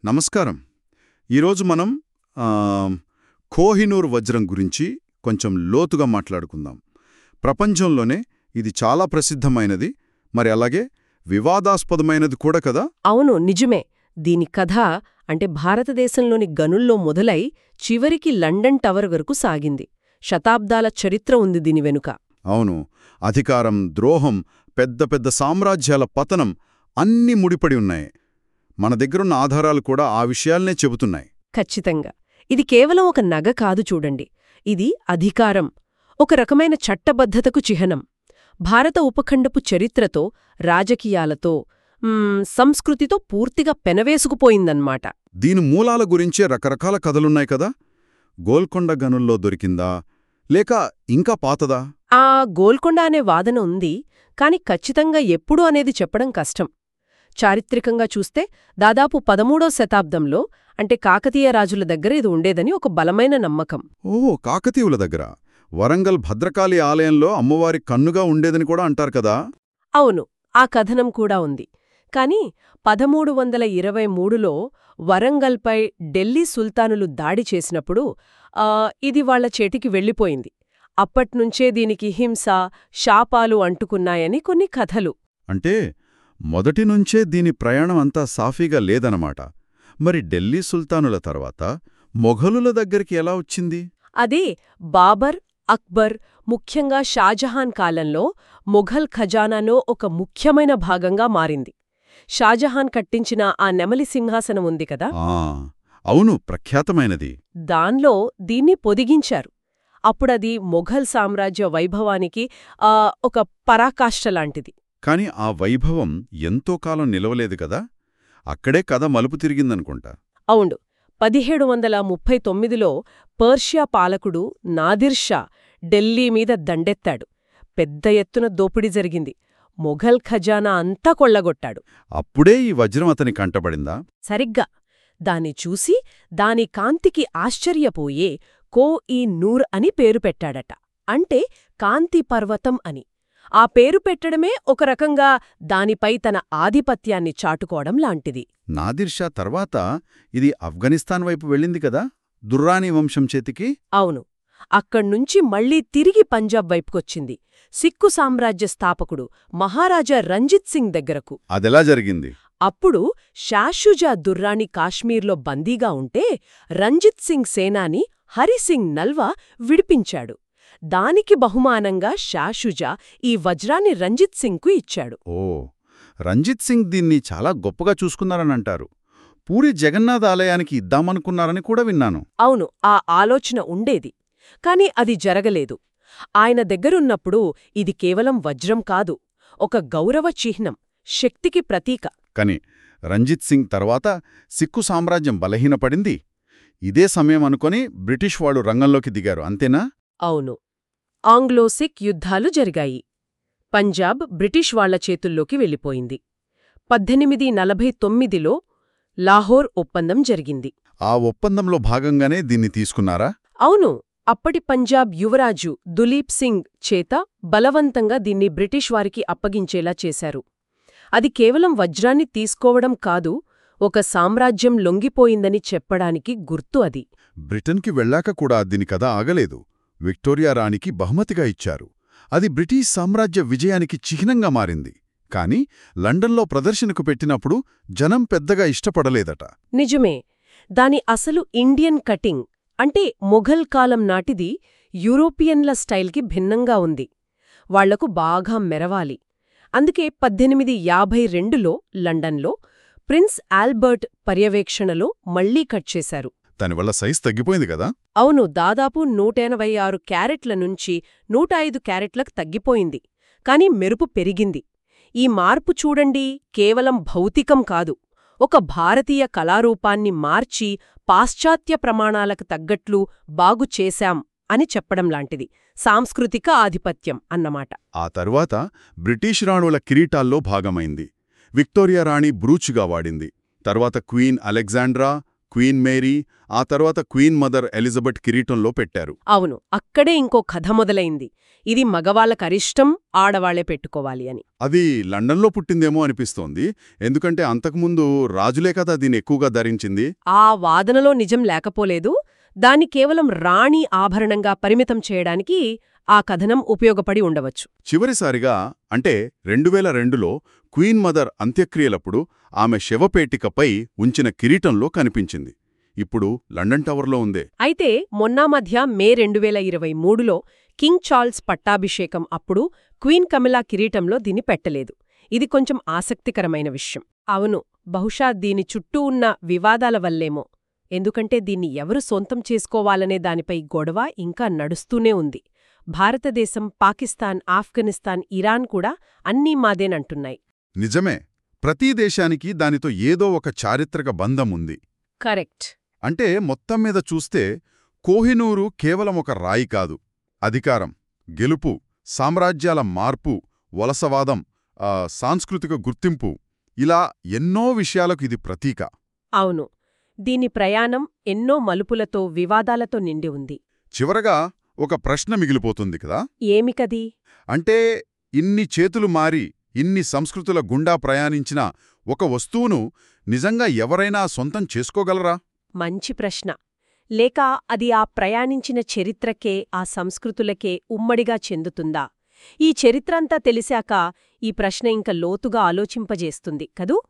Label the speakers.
Speaker 1: నమస్కారం ఈరోజు మనం ఆ, కోహినూర్ వజ్రం గురించి కొంచెం లోతుగా మాట్లాడుకుందాం ప్రపంచంలోనే ఇది చాలా ప్రసిద్ధమైనది మరి అలాగే వివాదాస్పదమైనది కూడా కదా
Speaker 2: అవును నిజమే దీని కథ అంటే భారతదేశంలోని గనుల్లో మొదలై చివరికి లండన్ టవర్ వరకు సాగింది శతాబ్దాల చరిత్ర ఉంది దీని వెనుక
Speaker 1: అవును అధికారం ద్రోహం పెద్ద పెద్ద సామ్రాజ్యాల పతనం అన్నీ ముడిపడి ఉన్నాయి మన దగ్గరున్న ఆధారాలు కూడా ఆ విషయాల్నే చెబుతున్నాయి
Speaker 2: ఖచ్చితంగా ఇది కేవలం ఒక నగ కాదు చూడండి ఇది అధికారం ఒక రకమైన చట్టబద్ధతకు చిహ్నం భారత ఉపఖండపు చరిత్రతో రాజకీయాలతో మ్మ్, సంస్కృతితో పూర్తిగా పెనవేసుకుపోయిందన్నమాట
Speaker 1: దీని మూలాల గురించే రకరకాల కథలున్నాయి కదా గోల్కొండ గనుల్లో దొరికిందా లేక ఇంకా పాతదా
Speaker 2: ఆ గోల్కొండ అనే వాదన ఉంది కాని ఖచ్చితంగా ఎప్పుడు అనేది చెప్పడం కష్టం చారిత్రకంగా చూస్తే దాదాపు పదమూడో శతాబ్దంలో అంటే కాకతీయ రాజుల దగ్గర ఇది ఉండేదని ఒక బలమైన నమ్మకం
Speaker 1: ఓ కాకతీయుల దగ్గర వరంగల్ భద్రకాళి ఆలయంలో అమ్మవారి కన్నుగా ఉండేదని కూడా అంటారు కదా
Speaker 2: అవును ఆ కథనం కూడా ఉంది కాని పదమూడు వందల ఇరవై మూడులో వరంగల్పై ఢిల్లీ సుల్తానులు దాడి చేసినప్పుడు ఆ, ఇది వాళ్ల చేతికి వెళ్ళిపోయింది అప్పట్నుంచే దీనికి హింస శాపాలు అంటుకున్నాయని కొన్ని కథలు
Speaker 1: అంటే మొదటి నుంచే దీని ప్రయాణం అంతా సాఫీగా లేదనమాట మరి ఢిల్లీ సుల్తానుల తర్వాత మొఘలుల దగ్గరికి ఎలా వచ్చింది
Speaker 2: అదే బాబర్ అక్బర్ ముఖ్యంగా షాజహాన్ కాలంలో మొఘల్ ఖజానాలో ఒక ముఖ్యమైన భాగంగా మారింది షాజహాన్ కట్టించిన ఆ నెమలి సింహాసనం ఉంది కదా
Speaker 1: ఆ అవును ప్రఖ్యాతమైనది
Speaker 2: దాన్లో దీన్ని పొదిగించారు అప్పుడది మొఘల్ సామ్రాజ్య వైభవానికి ఆ, ఒక పరాకాష్ఠ లాంటిది
Speaker 1: కాని ఆ వైభవం ఎంతో కాలం నిలవలేదు కదా అక్కడే కథ మలుపు తిరిగిందనుకుంటా
Speaker 2: అవును పదిహేడు వందల ముప్పై తొమ్మిదిలో పర్షియా పాలకుడు నాదిర్ షా ఢిల్లీ మీద దండెత్తాడు పెద్ద ఎత్తున దోపిడీ జరిగింది మొఘల్ ఖజానా అంతా కొళ్లగొట్టాడు
Speaker 1: అప్పుడే ఈ వజ్రం అతని కంటబడిందా
Speaker 2: సరిగ్గా దాన్ని చూసి దాని కాంతికి ఆశ్చర్యపోయే కో ఈ నూర్ అని పేరు పెట్టాడట అంటే కాంతి పర్వతం అని ఆ పేరు పెట్టడమే ఒక రకంగా దానిపై తన ఆధిపత్యాన్ని చాటుకోవడం లాంటిది
Speaker 1: నాదిర్ షా తర్వాత ఇది ఆఫ్ఘనిస్తాన్ వైపు వెళ్ళింది కదా దుర్రానీ వంశం చేతికి
Speaker 2: అవును అక్కడ్నుంచి మళ్లీ తిరిగి పంజాబ్ వైపుకొచ్చింది సిక్కు సామ్రాజ్య స్థాపకుడు మహారాజా రంజిత్ సింగ్ దగ్గరకు
Speaker 1: అదెలా జరిగింది
Speaker 2: అప్పుడు షాషుజా దుర్రాణి కాశ్మీర్లో బందీగా ఉంటే రంజిత్ సింగ్ సేనాని హరిసింగ్ నల్వా విడిపించాడు దానికి బహుమానంగా షాషుజా ఈ వజ్రాన్ని రంజిత్ సింగ్కు ఇచ్చాడు
Speaker 1: ఓ రంజిత్ సింగ్ దీన్ని చాలా గొప్పగా చూసుకున్నారనంటారు పూరి జగన్నాథ్ ఆలయానికి ఇద్దామనుకున్నారని కూడా విన్నాను
Speaker 2: అవును ఆ ఆలోచన ఉండేది కాని అది జరగలేదు ఆయన దగ్గరున్నప్పుడు ఇది కేవలం వజ్రం కాదు ఒక గౌరవ చిహ్నం శక్తికి ప్రతీక
Speaker 1: కాని రంజిత్ సింగ్ తర్వాత సిక్కు సామ్రాజ్యం బలహీనపడింది ఇదే సమయం అనుకొని బ్రిటిష్ వాళ్ళు రంగంలోకి దిగారు అంతేనా
Speaker 2: అవును ఆంగ్లో సిక్ యుద్ధాలు జరిగాయి పంజాబ్ బ్రిటిష్ వాళ్ల చేతుల్లోకి వెళ్ళిపోయింది పద్దెనిమిది నలభై తొమ్మిదిలో లాహోర్ ఒప్పందం జరిగింది
Speaker 1: ఆ ఒప్పందంలో భాగంగానే దీన్ని తీసుకున్నారా
Speaker 2: అవును అప్పటి పంజాబ్ యువరాజు దులీప్ సింగ్ చేత బలవంతంగా దీన్ని బ్రిటిష్ వారికి అప్పగించేలా చేశారు అది కేవలం వజ్రాన్ని తీసుకోవడం కాదు ఒక సామ్రాజ్యం లొంగిపోయిందని చెప్పడానికి గుర్తు అది
Speaker 1: బ్రిటన్కి వెళ్ళాక కూడా దీని కథ ఆగలేదు విక్టోరియా రాణికి బహుమతిగా ఇచ్చారు అది బ్రిటిష్ సామ్రాజ్య విజయానికి చిహ్నంగా మారింది కాని లండన్లో ప్రదర్శనకు పెట్టినప్పుడు జనం పెద్దగా ఇష్టపడలేదట
Speaker 2: నిజమే దాని అసలు ఇండియన్ కటింగ్ అంటే మొఘల్ కాలం నాటిది యూరోపియన్ల స్టైల్కి భిన్నంగా ఉంది వాళ్లకు బాగా మెరవాలి అందుకే పద్దెనిమిది యాభై రెండులో లండన్లో ప్రిన్స్ ఆల్బర్ట్ పర్యవేక్షణలో మళ్లీ కట్ చేశారు
Speaker 1: దానివల్ల సైజ్ తగ్గిపోయింది కదా
Speaker 2: అవును దాదాపు నూటెనభై ఆరు క్యారెట్ల నుంచి నూట ఐదు క్యారెట్లకు తగ్గిపోయింది కాని మెరుపు పెరిగింది ఈ మార్పు చూడండి కేవలం భౌతికం కాదు ఒక భారతీయ కళారూపాన్ని మార్చి పాశ్చాత్య ప్రమాణాలకు తగ్గట్లు బాగు చేశాం అని చెప్పడం లాంటిది సాంస్కృతిక ఆధిపత్యం అన్నమాట
Speaker 1: ఆ తరువాత బ్రిటిష్ రాణుల కిరీటాల్లో భాగమైంది విక్టోరియా రాణి బ్రూచ్గా వాడింది తర్వాత క్వీన్ అలెగ్జాండ్రా క్వీన్ మేరీ ఆ తర్వాత క్వీన్ మదర్ ఎలిజబెత్ కిరీటంలో పెట్టారు
Speaker 2: అవును అక్కడే ఇంకో కథ మొదలైంది ఇది మగవాళ్ళకరిష్టం ఆడవాళ్లే పెట్టుకోవాలి అని
Speaker 1: అది లండన్లో పుట్టిందేమో అనిపిస్తోంది ఎందుకంటే అంతకుముందు రాజులే కదా దీన్ని ఎక్కువగా ధరించింది
Speaker 2: ఆ వాదనలో నిజం లేకపోలేదు దాన్ని కేవలం రాణి ఆభరణంగా పరిమితం చేయడానికి ఆ కథనం ఉపయోగపడి ఉండవచ్చు
Speaker 1: చివరిసారిగా అంటే రెండువేల రెండులో క్వీన్ మదర్ అంత్యక్రియలప్పుడు ఆమె శవపేటికపై ఉంచిన కిరీటంలో కనిపించింది ఇప్పుడు లండన్ టవర్లో ఉందే
Speaker 2: అయితే మొన్నా మధ్య మే రెండు వేల ఇరవై మూడులో కింగ్ చార్ల్స్ పట్టాభిషేకం అప్పుడు క్వీన్ కమిలా కిరీటంలో దీన్ని పెట్టలేదు ఇది కొంచెం ఆసక్తికరమైన విషయం అవును బహుశా దీని చుట్టూ ఉన్న వివాదాల వల్లేమో ఎందుకంటే దీన్ని ఎవరు సొంతం చేసుకోవాలనే దానిపై గొడవ ఇంకా నడుస్తూనే ఉంది భారతదేశం పాకిస్తాన్ ఆఫ్ఘనిస్తాన్ ఇరాన్ కూడా అన్నీ మాదేనంటున్నాయి
Speaker 1: నిజమే ప్రతి దేశానికి దానితో ఏదో ఒక చారిత్రక బంధం ఉంది
Speaker 2: కరెక్ట్
Speaker 1: అంటే మొత్తం మీద చూస్తే కోహినూరు కేవలం ఒక రాయి కాదు అధికారం గెలుపు సామ్రాజ్యాల మార్పు వలసవాదం ఆ, సాంస్కృతిక గుర్తింపు ఇలా ఎన్నో విషయాలకు ఇది ప్రతీక
Speaker 2: అవును దీని ప్రయాణం ఎన్నో మలుపులతో వివాదాలతో నిండి ఉంది
Speaker 1: చివరగా ఒక ప్రశ్న మిగిలిపోతుంది కదా
Speaker 2: ఏమికది
Speaker 1: అంటే ఇన్ని చేతులు మారి ఇన్ని సంస్కృతుల గుండా ప్రయాణించిన ఒక వస్తువును నిజంగా ఎవరైనా సొంతం చేసుకోగలరా
Speaker 2: మంచి ప్రశ్న లేక అది ఆ ప్రయాణించిన చరిత్రకే ఆ సంస్కృతులకే ఉమ్మడిగా చెందుతుందా ఈ చరిత్రంతా తెలిసాక ఈ ప్రశ్న ఇంక లోతుగా ఆలోచింపజేస్తుంది కదూ